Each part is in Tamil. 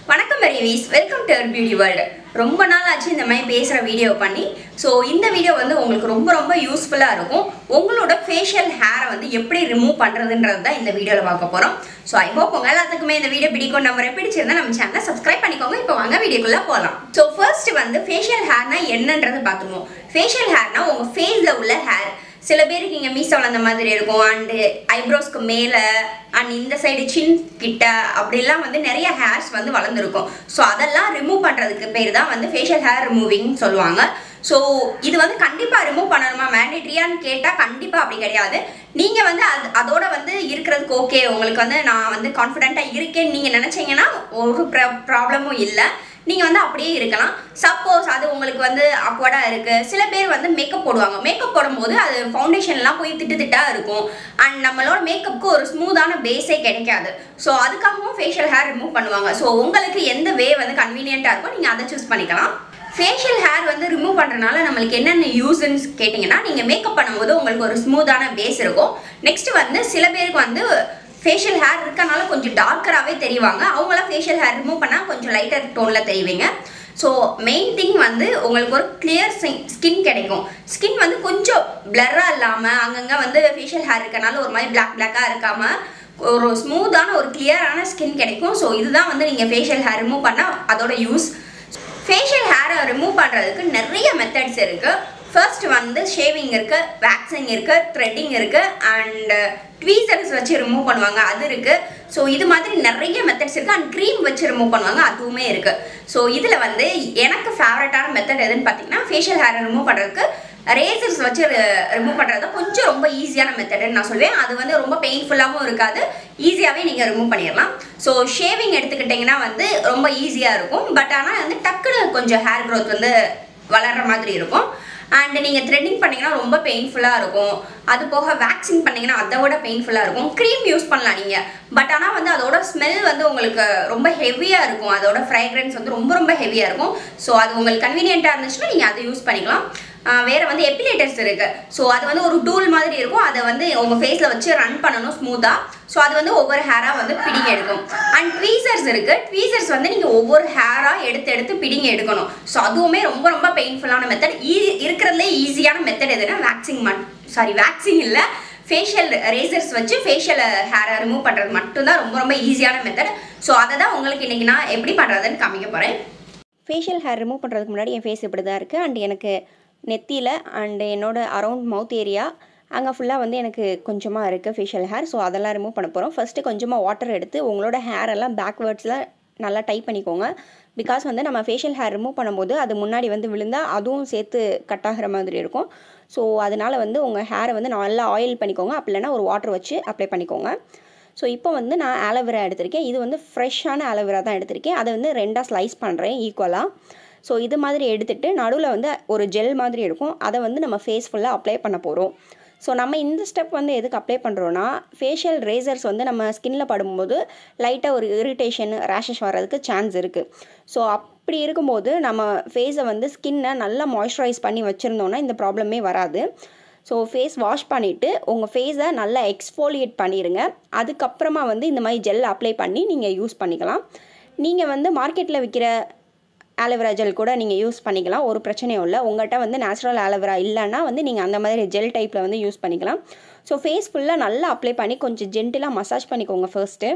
வணக்கம் ரீவிஸ் welcome to our beauty world ரொம்ப நாள் ஆச்சு இந்த மாதிரி பேசுகிற வீடியோ பண்ணி ஸோ இந்த வீடியோ வந்து உங்களுக்கு ரொம்ப ரொம்ப யூஸ்ஃபுல்லாக இருக்கும் உங்களோட ஃபேஷியல் ஹேரை வந்து எப்படி ரிமூவ் பண்ணுறதுன்றது தான் இந்த வீடியோவில் பார்க்க போகிறோம் ஸோ ஐ ஹோப் உங்கள் எல்லாத்துக்குமே இந்த வீடியோ பிடிக்கும் நம்பரை பிடிச்சிருந்தா நம்ம சேனலை சப்ஸ்கிரைப் பண்ணிக்கோங்க இப்போ வாங்க வீடியோக்குள்ளே போகலாம் ஸோ ஃபர்ஸ்ட் வந்து ஃபேஷியல் ஹேர்னா என்னன்றது பார்த்துருவோம் ஃபேஷியல் ஹேர்னா உங்கள் ஃபேஸில் உள்ள ஹேர் சில பேருக்கு இங்கே மீச வளர்ந்த மாதிரி இருக்கும் அண்டு ஐப்ரோஸ்க்கு மேலே அண்ட் இந்த சைடு சின் கிட்ட அப்படிலாம் வந்து நிறைய ஹேர்ஸ் வந்து வளர்ந்துருக்கும் ஸோ அதெல்லாம் ரிமூவ் பண்ணுறதுக்கு பேர் தான் வந்து ஃபேஷியல் ஹேர் ரிமூவிங் சொல்லுவாங்க ஸோ இது வந்து கண்டிப்பாக ரிமூவ் பண்ணணுமா மேண்டேட்ரியான்னு கேட்டால் கண்டிப்பாக அப்படி கிடையாது நீங்கள் வந்து அது அதோட வந்து இருக்கிறதுக்கு ஓகே உங்களுக்கு வந்து நான் வந்து கான்ஃபிடென்ட்டாக இருக்கேன்னு நீங்கள் நினச்சிங்கன்னா ஒரு ப்ராப்ளமும் இல்லை நீங்கள் வந்து அப்படியே இருக்கலாம் சப்போஸ் அது உங்களுக்கு வந்து அக்வர்டாக இருக்குது சில பேர் வந்து மேக்கப் போடுவாங்க மேக்கப் போடும்போது அது ஃபவுண்டேஷன்லாம் போய் திட்டு திட்டாக இருக்கும் அண்ட் நம்மளோட மேக்கப்புக்கு ஒரு ஸ்மூத்தான பேஸே கிடைக்காது ஸோ அதுக்காகவும் ஃபேஷியல் ஹேர் ரிமூவ் பண்ணுவாங்க ஸோ உங்களுக்கு எந்த வே வந்து கன்வீனியண்ட்டாக இருக்கோ நீங்கள் அதை சூஸ் பண்ணிக்கலாம் ஃபேஷியல் ஹேர் வந்து ரிமூவ் பண்ணுறதுனால நம்மளுக்கு என்னென்ன யூஸ்ன்னு கேட்டிங்கன்னா நீங்கள் மேக்கப் பண்ணும்போது உங்களுக்கு ஒரு ஸ்மூத்தான பேஸ் இருக்கும் நெக்ஸ்ட் வந்து சில பேருக்கு வந்து ஃபேஷியல் ஹேர் இருக்கனால கொஞ்சம் டார்க்கராகவே தெரிவாங்க அவங்களாம் ஃபேஷியல் ஹேர் ரிமூவ் பண்ணால் கொஞ்சம் லைட்டர் டோனில் தெரிவிங்க ஸோ மெயின் திங் வந்து உங்களுக்கு ஒரு கிளியர் ஸ்கின் கிடைக்கும் ஸ்கின் வந்து கொஞ்சம் பிளர்ராக இல்லாமல் அங்கங்கே வந்து ஃபேஷியல் ஹேர் இருக்கனால ஒரு மாதிரி பிளாக் பிளாக்காக இருக்காமல் ஒரு ஸ்மூத்தான ஒரு கிளியரான ஸ்கின் கிடைக்கும் ஸோ இதுதான் வந்து நீங்கள் ஃபேஷியல் ஹேர் ரிமூவ் பண்ணால் அதோட யூஸ் ஃபேஷியல் ஹேரை ரிமூவ் பண்ணுறதுக்கு நிறைய மெத்தட்ஸ் இருக்குது ஃபர்ஸ்ட் வந்து ஷேவிங் இருக்குது வேக்சிங் இருக்குது த்ரெட்டிங் இருக்குது அண்ட் ட்வீசர்ஸ் வச்சு ரிமூவ் பண்ணுவாங்க அது இருக்குது ஸோ இது மாதிரி நிறைய மெத்தட்ஸ் இருக்குது அண்ட் க்ரீம் வச்சு ரிமூவ் பண்ணுவாங்க அதுவுமே இருக்குது ஸோ இதில் வந்து எனக்கு ஃபேவரட்டான மெத்தட் எதுன்னு பார்த்தீங்கன்னா ஃபேஷியல் ஹேரை ரிமூவ் பண்ணுறதுக்கு ரேசர்ஸ் வச்சு ரிமூவ் பண்ணுறது கொஞ்சம் ரொம்ப ஈஸியான மெத்தடுன்னு நான் சொல்வேன் அது வந்து ரொம்ப பெயின்ஃபுல்லாகவும் இருக்காது ஈஸியாகவே நீங்கள் ரிமூவ் பண்ணிடலாம் ஸோ ஷேவிங் எடுத்துக்கிட்டிங்கன்னா வந்து ரொம்ப ஈஸியாக இருக்கும் பட் ஆனால் வந்து டக்குன்னு கொஞ்சம் ஹேர் க்ரோத் வந்து வளர்கிற மாதிரி இருக்கும் அண்ட் நீங்கள் த்ரெட்டிங் பண்ணிங்கன்னா ரொம்ப பெயின்ஃபுல்லாக இருக்கும் அது போக வேக்சிங் பண்ணிங்கன்னா அதை விட பெயின்ஃபுல்லாக இருக்கும் க்ரீம் யூஸ் பண்ணலாம் நீங்கள் பட் ஆனால் வந்து அதோட ஸ்மெல் வந்து உங்களுக்கு ரொம்ப ஹெவியாக இருக்கும் அதோட ஃப்ரேக்ரன்ஸ் வந்து ரொம்ப ரொம்ப ஹெவியாக இருக்கும் ஸோ அது உங்களுக்கு கன்வீனியண்ட்டாக இருந்துச்சுன்னா நீங்கள் அதை யூஸ் பண்ணிக்கலாம் வேறு வந்து எப்பிலேட்டர்ஸ் இருக்குது ஸோ அது வந்து ஒரு டூல் மாதிரி இருக்கும் அதை வந்து உங்கள் ஃபேஸில் வச்சு ரன் பண்ணணும் ஸ்மூத்தாக ஸோ அது வந்து ஒவ்வொரு ஹேராக வந்து பிடிங்க எடுக்கும் அண்ட் ட்வீசர்ஸ் இருக்குது ட்வீசர்ஸ் வந்து நீங்கள் ஒவ்வொரு ஹேராக எடுத்து எடுத்து பிடிங்க எடுக்கணும் ஸோ அதுவுமே ரொம்ப ரொம்ப பெயின்ஃபுல்லான மெத்தட் ஈ இருக்கிறதுலே ஈஸியான மெத்தட் எதுனா வேக்சிங் மட் சாரி வேக்சிங் இல்லை ஃபேஷியல் ரேசர்ஸ் வச்சு ஃபேஷியல் ஹேரை ரிமூவ் பண்ணுறது மட்டும்தான் ரொம்ப ரொம்ப ஈஸியான மெத்தட் ஸோ அதை தான் உங்களுக்கு இன்றைக்கி நான் எப்படி பண்ணுறதுன்னு காமிக்க போகிறேன் ஃபேஷியல் ஹேர் ரிமூவ் பண்ணுறதுக்கு முன்னாடி என் ஃபேஸ் இப்படி தான் இருக்குது அண்ட் எனக்கு நெத்தியில் அண்டு என்னோட அரவுண்ட் மவுத் ஏரியா அங்கே ஃபுல்லாக வந்து எனக்கு கொஞ்சமாக இருக்குது ஃபேஷியல் ஹேர் ஸோ அதெல்லாம் ரிமூவ் பண்ண போகிறோம் ஃபஸ்ட்டு கொஞ்சமாக வாட்டர் எடுத்து உங்களோட ஹேர் எல்லாம் பேக்வேர்ட்ஸில் நல்லா டைப் பண்ணிக்கோங்க பிகாஸ் வந்து நம்ம ஃபேஷியல் ஹேர் ரிமூவ் பண்ணும்போது அது முன்னாடி வந்து விழுந்தால் அதுவும் சேர்த்து கட் ஆகிற மாதிரி இருக்கும் ஸோ அதனால் வந்து உங்கள் ஹேரை வந்து நல்லா ஆயில் பண்ணிக்கோங்க அப்படி இல்லைன்னா ஒரு வாட்டர் வச்சு அப்ளை பண்ணிக்கோங்க ஸோ இப்போ வந்து நான் ஆலோவேரா எடுத்திருக்கேன் இது வந்து ஃப்ரெஷ்ஷான ஆலோவேரா தான் எடுத்திருக்கேன் அதை வந்து ரெண்டாக ஸ்லைஸ் பண்ணுறேன் ஈக்குவலாக ஸோ இது மாதிரி எடுத்துகிட்டு நடுவில் வந்து ஒரு ஜெல் மாதிரி இருக்கும் அதை வந்து நம்ம ஃபேஸ் ஃபுல்லாக அப்ளை பண்ண போகிறோம் ஸோ நம்ம இந்த ஸ்டெப் வந்து எதுக்கு அப்ளை பண்ணுறோன்னா ஃபேஷியல் ரேசர்ஸ் வந்து நம்ம ஸ்கின்ல படும்போது லைட்டாக ஒரு இரிட்டேஷன் ரேஷஸ் வர்றதுக்கு சான்ஸ் இருக்குது ஸோ அப்படி இருக்கும்போது நம்ம ஃபேஸை வந்து ஸ்கின்னை நல்லா மாய்ஸ்சரைஸ் பண்ணி வச்சுருந்தோன்னா இந்த ப்ராப்ளமே வராது ஸோ ஃபேஸ் வாஷ் பண்ணிவிட்டு உங்கள் ஃபேஸை நல்லா எக்ஸ்ஃபோலியேட் பண்ணிடுங்க அதுக்கப்புறமா வந்து இந்த மாதிரி ஜெல் அப்ளை பண்ணி நீங்கள் யூஸ் பண்ணிக்கலாம் நீங்கள் வந்து மார்க்கெட்டில் விற்கிற ஆலோவேரா ஜெல் கூட நீங்கள் யூஸ் பண்ணிக்கலாம் ஒரு பிரச்சனையும் இல்லை உங்கள்கிட்ட வந்து நேச்சுரல் ஆலோவேரா இல்லைன்னா வந்து நீங்கள் அந்த மாதிரி ஜெல் டைப்பில் வந்து யூஸ் பண்ணிக்கலாம் ஸோ ஃபேஸ் ஃபுல்லாக நல்லா அப்ளை பண்ணி கொஞ்சம் ஜென்டிலாக மசாஜ் பண்ணிக்கோங்க ஃபர்ஸ்ட்டு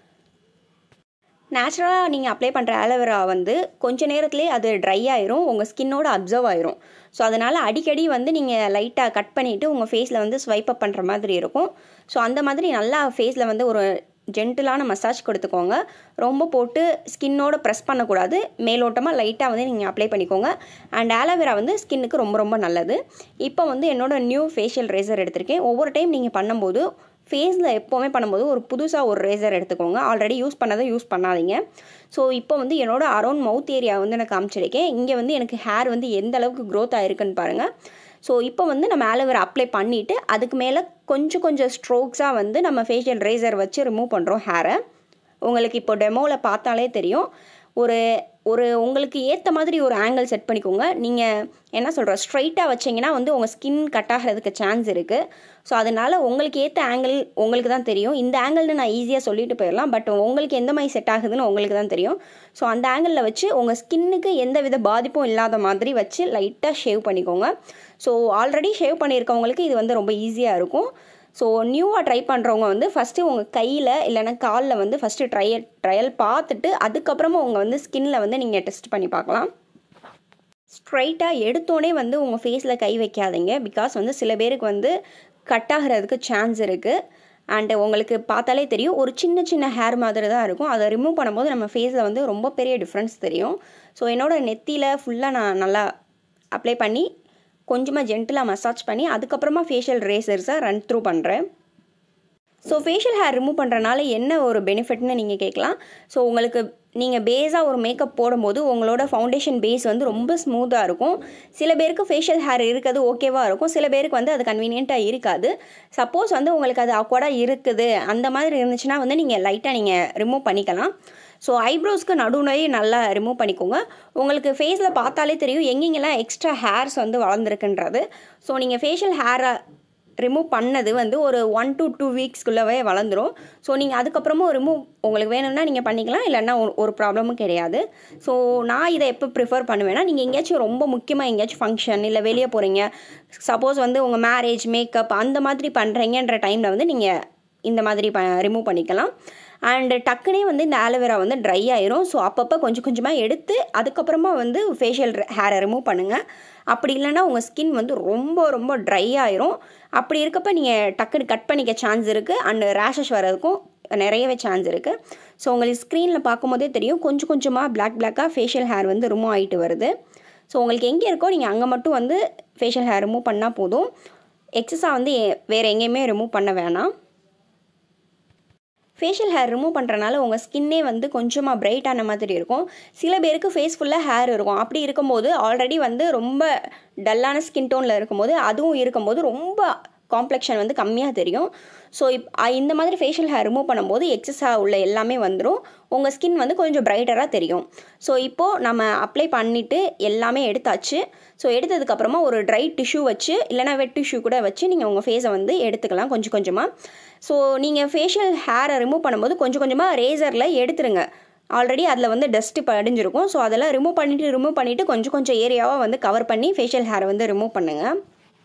நேச்சுரலாக நீங்கள் அப்ளை பண்ணுற ஆலோவேரா வந்து கொஞ்ச நேரத்துலேயே அது ட்ரை ஆயிரும் உங்கள் ஸ்கின்னோட அப்சர்வ் ஆயிரும் ஸோ அதனால் அடிக்கடி வந்து நீங்கள் லைட்டாக கட் பண்ணிவிட்டு உங்கள் ஃபேஸில் வந்து ஸ்வைப் அப் பண்ணுற மாதிரி இருக்கும் ஸோ அந்த மாதிரி நல்லா ஃபேஸில் வந்து ஒரு ஜென்டிலான மசாஜ் கொடுத்துக்கோங்க ரொம்ப போட்டு ஸ்கின்னோட ப்ரெஸ் பண்ணக்கூடாது மேலோட்டமாக லைட்டாக வந்து நீங்கள் அப்ளை பண்ணிக்கோங்க அண்ட் ஆலோவேரா வந்து ஸ்கின்னுக்கு ரொம்ப ரொம்ப நல்லது இப்போ வந்து என்னோடய நியூ ஃபேஷியல் ரேசர் எடுத்திருக்கேன் ஒவ்வொரு டைம் நீங்கள் பண்ணும்போது ஃபேஸில் எப்போவுமே பண்ணும்போது ஒரு புதுசாக ஒரு ரேசர் எடுத்துக்கோங்க ஆல்ரெடி யூஸ் பண்ணதை யூஸ் பண்ணாதீங்க ஸோ இப்போ வந்து என்னோட அரௌண்ட் மவுத் ஏரியா வந்து நான் காமிச்சிருக்கேன் இங்கே வந்து எனக்கு ஹேர் வந்து எந்த அளவுக்கு க்ரோத் ஆயிருக்குன்னு பாருங்கள் ஸோ இப்போ வந்து நம்ம ஆலோவேரா அப்ளை பண்ணிவிட்டு அதுக்கு மேலே கொஞ்சம் கொஞ்சம் ஸ்ட்ரோக்ஸாக வந்து நம்ம ஃபேஷியல் ரேசர் வச்சு ரிமூவ் பண்ணுறோம் ஹேரை உங்களுக்கு இப்போ டெமோவில் பார்த்தாலே தெரியும் ஒரு ஒரு உங்களுக்கு ஏற்ற மாதிரி ஒரு ஆங்கிள் செட் பண்ணிக்கோங்க நீங்கள் என்ன சொல்கிற ஸ்ட்ரைட்டாக வச்சிங்கன்னா வந்து உங்கள் ஸ்கின் கட் ஆகிறதுக்கு சான்ஸ் இருக்குது ஸோ அதனால் உங்களுக்கு ஏற்ற ஆங்கிள் உங்களுக்கு தான் தெரியும் இந்த ஆங்கிள்னு நான் ஈஸியாக சொல்லிட்டு போயிடலாம் பட் உங்களுக்கு எந்த மாதிரி செட் ஆகுதுன்னு உங்களுக்கு தான் தெரியும் ஸோ அந்த ஆங்கிளில் வச்சு உங்கள் ஸ்கின்னுக்கு எந்த வித பாதிப்பும் இல்லாத மாதிரி வச்சு லைட்டாக ஷேவ் பண்ணிக்கோங்க ஸோ ஆல்ரெடி ஷேவ் பண்ணியிருக்கவங்களுக்கு இது வந்து ரொம்ப ஈஸியாக இருக்கும் ஸோ நியூவாக ட்ரை பண்ணுறவங்க வந்து ஃபஸ்ட்டு உங்கள் கையில் இல்லைன்னா காலில் வந்து ஃபஸ்ட்டு ட்ரையல் ட்ரையல் பார்த்துட்டு அதுக்கப்புறமா உங்கள் வந்து ஸ்கின்னில் வந்து நீங்கள் டெஸ்ட் பண்ணி பார்க்கலாம் ஸ்ட்ரைட்டாக எடுத்தோடனே வந்து உங்கள் ஃபேஸில் கை வைக்காதீங்க பிகாஸ் வந்து சில பேருக்கு வந்து கட் ஆகிறதுக்கு சான்ஸ் இருக்குது அண்டு உங்களுக்கு பார்த்தாலே தெரியும் ஒரு சின்ன சின்ன ஹேர் மாதிரி தான் இருக்கும் அதை ரிமூவ் பண்ணும்போது நம்ம ஃபேஸில் வந்து ரொம்ப பெரிய டிஃப்ரென்ஸ் தெரியும் ஸோ என்னோடய நெத்தியில் ஃபுல்லாக நான் நல்லா அப்ளை பண்ணி கொஞ்சமாக ஜென்டிலாக மசாஜ் பண்ணி அதுக்கப்புறமா ஃபேஷியல் ரேசர்ஸை ரன் த்ரூ பண்ணுறேன் ஸோ ஃபேஷியல் ஹேர் ரிமூவ் பண்ணுறனால என்ன ஒரு பெனிஃபிட்னு நீங்கள் கேட்கலாம் ஸோ உங்களுக்கு நீங்கள் பேஸாக ஒரு மேக்கப் போடும்போது உங்களோட ஃபவுண்டேஷன் பேஸ் வந்து ரொம்ப ஸ்மூத்தாக இருக்கும் சில பேருக்கு ஃபேஷியல் ஹேர் இருக்கிறது ஓகேவாக இருக்கும் சில பேருக்கு வந்து அது கன்வீனியண்ட்டாக இருக்காது சப்போஸ் வந்து உங்களுக்கு அது அக்வர்டாக இருக்குது அந்த மாதிரி இருந்துச்சுன்னா வந்து நீங்கள் லைட்டாக நீங்கள் ரிமூவ் பண்ணிக்கலாம் ஸோ ஐப்ரோஸ்க்கு நடுவுலையே நல்லா ரிமூவ் பண்ணிக்கோங்க உங்களுக்கு ஃபேஸில் பார்த்தாலே தெரியும் எங்கெங்கெல்லாம் எக்ஸ்ட்ரா ஹேர்ஸ் வந்து வளர்ந்துருக்குன்றது ஸோ நீங்கள் ஃபேஷியல் ஹேரை ரிமூவ் பண்ணது வந்து ஒரு ஒன் டு டூ வீக்ஸ்க்குள்ளவே வளர்ந்துரும் ஸோ நீங்கள் அதுக்கப்புறமும் ரிமூவ் உங்களுக்கு வேணும்னா நீங்கள் பண்ணிக்கலாம் இல்லைன்னா ஒரு ஒரு ப்ராப்ளமும் கிடையாது ஸோ நான் இதை எப்போ ப்ரிஃபர் பண்ணுவேன்னா நீங்கள் எங்கேயாச்சும் ரொம்ப முக்கியமாக எங்கேயாச்சும் ஃபங்க்ஷன் இல்லை வெளியே போகிறீங்க சப்போஸ் வந்து உங்கள் மேரேஜ் மேக்கப் அந்த மாதிரி பண்ணுறீங்கன்ற டைமில் வந்து நீங்கள் இந்த மாதிரி ப ரிமூவ் பண்ணிக்கலாம் அண்டு டக்குனே வந்து இந்த ஆலோவேரா வந்து ட்ரை ஆயிரும் ஸோ அப்பப்போ கொஞ்சம் கொஞ்சமாக எடுத்து அதுக்கப்புறமா வந்து ஃபேஷியல் ஹேரை ரிமூவ் பண்ணுங்கள் அப்படி இல்லைன்னா உங்கள் ஸ்கின் வந்து ரொம்ப ரொம்ப ட்ரை ஆயிரும் அப்படி இருக்கப்ப நீங்கள் டக்குன்னு கட் பண்ணிக்க சான்ஸ் இருக்குது அண்டு ரேஷஸ் வரதுக்கும் நிறையவே சான்ஸ் இருக்குது ஸோ உங்களுக்கு ஸ்க்ரீனில் பார்க்கும்போதே தெரியும் கொஞ்சம் கொஞ்சமாக பிளாக் பிளாக்காக ஃபேஷியல் ஹேர் வந்து ரிமூவ் ஆகிட்டு வருது ஸோ உங்களுக்கு எங்கே இருக்கோ நீங்கள் அங்கே மட்டும் வந்து ஃபேஷியல் ஹேர் ரிமூவ் பண்ணால் போதும் எக்ஸஸாக வந்து வேறு எங்கேயுமே ரிமூவ் பண்ண வேணாம் ஃபேஷியல் ஹேர் ரிமூவ் பண்ணுறனால உங்கள் ஸ்கின்னே வந்து கொஞ்சமாக பிரைட்டான மாதிரி இருக்கும் சில பேருக்கு ஃபேஸ் ஃபுல்லாக ஹேர் இருக்கும் அப்படி இருக்கும்போது ஆல்ரெடி வந்து ரொம்ப டல்லான ஸ்கின் டோனில் இருக்கும்போது அதுவும் இருக்கும்போது ரொம்ப காம்ப்ளெக்ஷன் வந்து கம்மியாக தெரியும் ஸோ இப் இந்த மாதிரி ஃபேஷியல் ஹேர் ரிமூவ் பண்ணும்போது எக்ஸஸாக உள்ள எல்லாமே வந்துடும் உங்கள் ஸ்கின் வந்து கொஞ்சம் பிரைட்டராக தெரியும் ஸோ இப்போது நம்ம அப்ளை பண்ணிவிட்டு எல்லாமே எடுத்தாச்சு ஸோ எடுத்ததுக்கப்புறமா ஒரு ட்ரை டிஷ்யூ வச்சு இல்லைனா வெட் டிஷ்யூ கூட வச்சு நீங்கள் உங்கள் ஃபேஸை வந்து எடுத்துக்கலாம் கொஞ்சம் கொஞ்சமாக ஸோ நீங்கள் ஃபேஷியல் ஹேரை ரிமூவ் பண்ணும்போது கொஞ்சம் கொஞ்சமாக ரேசரில் எடுத்துருங்க ஆல்ரெடி அதில் வந்து டஸ்ட்டு படிஞ்சிருக்கும் ஸோ அதெல்லாம் ரிமூவ் பண்ணிவிட்டு ரிமூவ் பண்ணிவிட்டு கொஞ்சம் கொஞ்சம் ஏரியாவாக வந்து கவர் பண்ணி ஃபேஷியல் ஹேரை வந்து ரிமூவ் பண்ணுங்கள்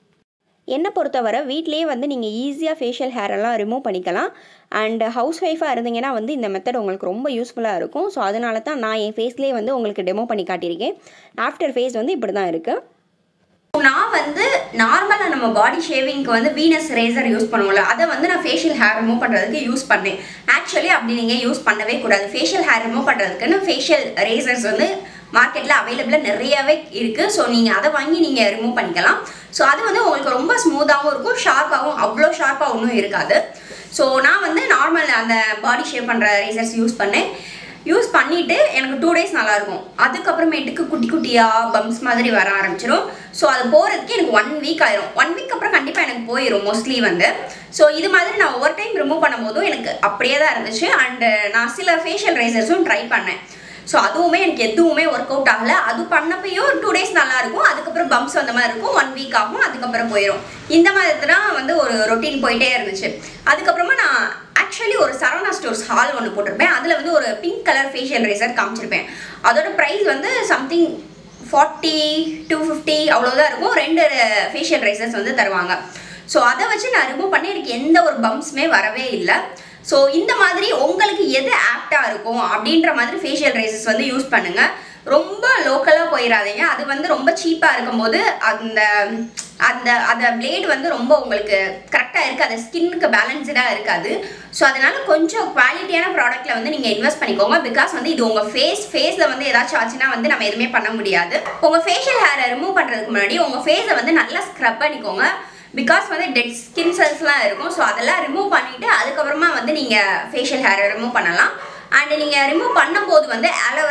என்னை பொறுத்தவரை வீட்லேயே வந்து நீங்கள் ஈஸியாக ஃபேஷியல் ஹேரெல்லாம் ரிமூவ் பண்ணிக்கலாம் அண்ட் ஹவுஸ் ஒய்ஃபாக இருந்தீங்கன்னா வந்து இந்த மெத்தட் உங்களுக்கு ரொம்ப யூஸ்ஃபுல்லாக இருக்கும் ஸோ அதனால தான் நான் என் ஃபேஸ்லேயே வந்து உங்களுக்கு டெமோ பண்ணி காட்டியிருக்கேன் ஆஃப்டர் ஃபேஸ் வந்து இப்படி தான் இருக்குது நான் வந்து நார்மலாக நம்ம பாடி ஷேவிங்க்கு வந்து வீனஸ் ரேசர் யூஸ் பண்ணுவோம்ல அதை வந்து நான் ஃபேஷியல் ஹேர் ரிமூவ் பண்ணுறதுக்கு யூஸ் பண்ணேன் ஆக்சுவலி அப்படி நீங்கள் யூஸ் பண்ணவே கூடாது ஃபேஷியல் ஹேர் ரிமூவ் பண்ணுறதுக்குன்னு ஃபேஷியல் ரேசர்ஸ் வந்து மார்க்கெட்டில் அவைலபிளாக நிறையவே இருக்குது ஸோ நீங்கள் அதை வாங்கி நீங்கள் ரிமூவ் பண்ணிக்கலாம் ஸோ அது வந்து உங்களுக்கு ரொம்ப ஸ்மூத்தாகவும் இருக்கும் ஷார்ப்பாகவும் அவ்வளோ ஷார்ப்பாக ஒன்றும் இருக்காது ஸோ நான் வந்து நார்மல் அந்த பாடி ஷேவ் பண்ணுற ரேசர்ஸ் யூஸ் பண்ணேன் யூஸ் பண்ணிவிட்டு எனக்கு டூ டேஸ் நல்லாயிருக்கும் அதுக்கப்புறமேட்டுக்கு குட்டி குட்டியாக பம்ப்ஸ் மாதிரி வர ஆரம்பிச்சிடும் ஸோ அது போகிறதுக்கு எனக்கு ஒன் வீக் ஆயிரும் ஒன் வீக் அப்புறம் கண்டிப்பாக எனக்கு போயிடும் மோஸ்ட்லி வந்து ஸோ இது மாதிரி நான் ஒவ்வொரு டைம் ரிமூவ் பண்ணும்போதும் எனக்கு அப்படியே தான் இருந்துச்சு அண்டு நான் சில ஃபேஷியல் ரேசர்ஸும் ட்ரை பண்ணேன் ஸோ அதுவுமே எனக்கு எதுவுமே ஒர்க் அவுட் ஆகலை அது பண்ணப்பையும் டூ டேஸ் நல்லா இருக்கும் அதுக்கப்புறம் பம்ப்ஸ் வந்த மாதிரி இருக்கும் ஒன் வீக் ஆகும் அதுக்கப்புறம் போயிடும் இந்த மாதிரி தான் வந்து ஒரு ரொட்டீன் போயிட்டே இருந்துச்சு அதுக்கப்புறமா நான் ஆக்சுவலி ஒரு சரவணா ஸ்டோர்ஸ் ஹால் ஒன்று போட்டிருப்பேன் அதில் வந்து ஒரு பிங்க் கலர் ஃபேஷியல் ரேசர் காமிச்சிருப்பேன் அதோட ப்ரைஸ் வந்து சம்திங் ஃபார்ட்டி டூ ஃபிஃப்டி அவ்வளோதான் இருக்கும் ரெண்டு ஃபேஷியல் ரேசர்ஸ் வந்து தருவாங்க ஸோ அதை வச்சு நான் ரிமூவ் பண்ணி எனக்கு எந்த ஒரு பம்ப்ஸுமே வரவே இல்லை ஸோ இந்த மாதிரி உங்களுக்கு எது ஆப்டாக இருக்கும் அப்படின்ற மாதிரி ஃபேஷியல் ரேசஸ் வந்து யூஸ் பண்ணுங்கள் ரொம்ப லோக்கலாக போயிடாதீங்க அது வந்து ரொம்ப சீப்பாக இருக்கும்போது அந்த அந்த அந்த பிளேடு வந்து ரொம்ப உங்களுக்கு கரெக்டாக இருக்காது ஸ்கின்னுக்கு பேலன்ஸ்டாக இருக்காது ஸோ அதனால கொஞ்சம் குவாலிட்டியான ப்ராடக்ட்டில் வந்து நீங்கள் இன்வெஸ்ட் பண்ணிக்கோங்க பிகாஸ் வந்து இது உங்கள் ஃபேஸ் ஃபேஸில் வந்து ஏதாச்சும் ஆச்சுன்னா வந்து நம்ம எதுவுமே பண்ண முடியாது உங்கள் ஃபேஷியல் ஹேரை ரிமூவ் பண்ணுறதுக்கு முன்னாடி உங்கள் ஃபேஸை வந்து நல்லா ஸ்க்ரப் பண்ணிக்கோங்க பிகாஸ் வந்து டெட் ஸ்கின் செல்ஸ்லாம் இருக்கும் ஸோ அதெல்லாம் ரிமூவ் பண்ணிவிட்டு அதுக்கப்புறமா வந்து நீங்கள் ஃபேஷியல் ஹேரை ரிமூவ் பண்ணலாம் அண்ட் நீங்கள் ரிமூவ் பண்ணும்போது வந்து ஆலோவேரா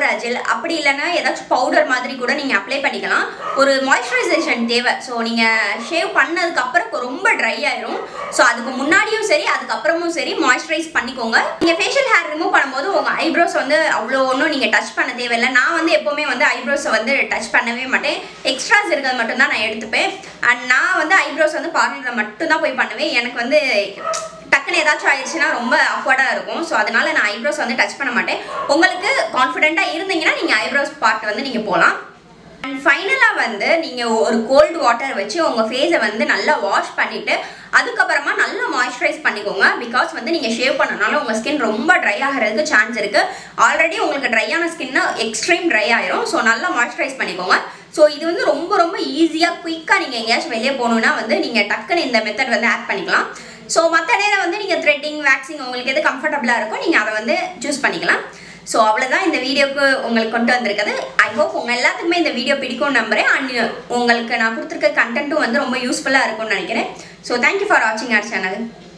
ஆலோவேரா ஜெல் அப்படி இல்லைன்னா ஏதாச்சும் பவுடர் மாதிரி கூட நீங்கள் அப்ளை பண்ணிக்கலாம் ஒரு மாய்ஸ்சரைசேஷன் தேவை ஸோ நீங்கள் ஷேவ் பண்ணதுக்கப்புறம் ரொம்ப ட்ரை ஆயிரும் ஸோ அதுக்கு முன்னாடியும் சரி அதுக்கப்புறமும் சரி மாய்ஸ்சரைஸ் பண்ணிக்கோங்க நீங்கள் ஃபேஷியல் ஹேர் ரிமூவ் பண்ணும்போது உங்கள் ஐப்ரோஸ் வந்து அவ்வளோ ஒன்றும் நீங்கள் டச் பண்ண தேவையில்லை நான் வந்து எப்போவுமே வந்து ஐப்ரோஸை வந்து டச் பண்ணவே மாட்டேன் எக்ஸ்ட்ராஸ் இருக்கிறது மட்டும்தான் நான் எடுத்துப்பேன் அண்ட் நான் வந்து ஐப்ரோஸ் வந்து பார்லரில் மட்டும்தான் போய் பண்ணுவேன் எனக்கு வந்து டக்குன்னு ஏதாச்சும் ஆயிடுச்சுன்னா ரொம்ப அக்வர்டாக இருக்கும் ஸோ அதனால நான் ஐப்ரோஸ் வந்து டச் பண்ண மாட்டேன் உங்களுக்கு கான்ஃபிடென்ட்டாக இருந்தீங்கன்னா நீங்கள் ஐப்ரோஸ் பார்ட் வந்து நீங்கள் போகலாம் அண்ட் ஃபைனலாக வந்து நீங்கள் ஒரு கோல்டு வாட்டர் வச்சு உங்கள் ஃபேஸை வந்து நல்லா வாஷ் பண்ணிவிட்டு அதுக்கப்புறமா நல்லா மாய்ஸ்சரைஸ் பண்ணிக்கோங்க பிகாஸ் வந்து நீங்கள் ஷேவ் பண்ணனால உங்கள் ஸ்கின் ரொம்ப ட்ரை ஆகிறதுக்கு சான்ஸ் இருக்குது ஆல்ரெடி உங்களுக்கு ட்ரையான ஸ்கின்னு எக்ஸ்ட்ரீம் ட்ரை ஆயிரும் ஸோ நல்லா மாய்ஸ்சரைஸ் பண்ணிக்கோங்க ஸோ இது வந்து ரொம்ப ரொம்ப ஈஸியாக குயிக்காக நீங்கள் எங்கேயாச்சும் வெளியே போகணுன்னா வந்து நீங்கள் டக்குன்னு இந்த மெத்தட் வந்து ஆட் பண்ணிக்கலாம் ஸோ மற்ற நேரம் வந்து நீங்கள் த்ரெட்டிங் வேக்சிங் உங்களுக்கு எது கம்ஃபர்டபுளாக இருக்கோ நீங்கள் அதை வந்து சூஸ் பண்ணிக்கலாம் ஸோ அவ்வளோதான் இந்த வீடியோக்கு உங்களுக்கு கொண்டு வந்திருக்குது ஐ ஹோப் உங்கள் எல்லாத்துக்குமே இந்த வீடியோ பிடிக்கும்னு நம்புறேன் அண்ட் உங்களுக்கு நான் கொடுத்துருக்க கண்டென்ட்டும் வந்து ரொம்ப யூஸ்ஃபுல்லாக இருக்கும்னு நினைக்கிறேன் ஸோ தேங்க்யூ ஃபார் வாட்சிங் அவர் சேனல்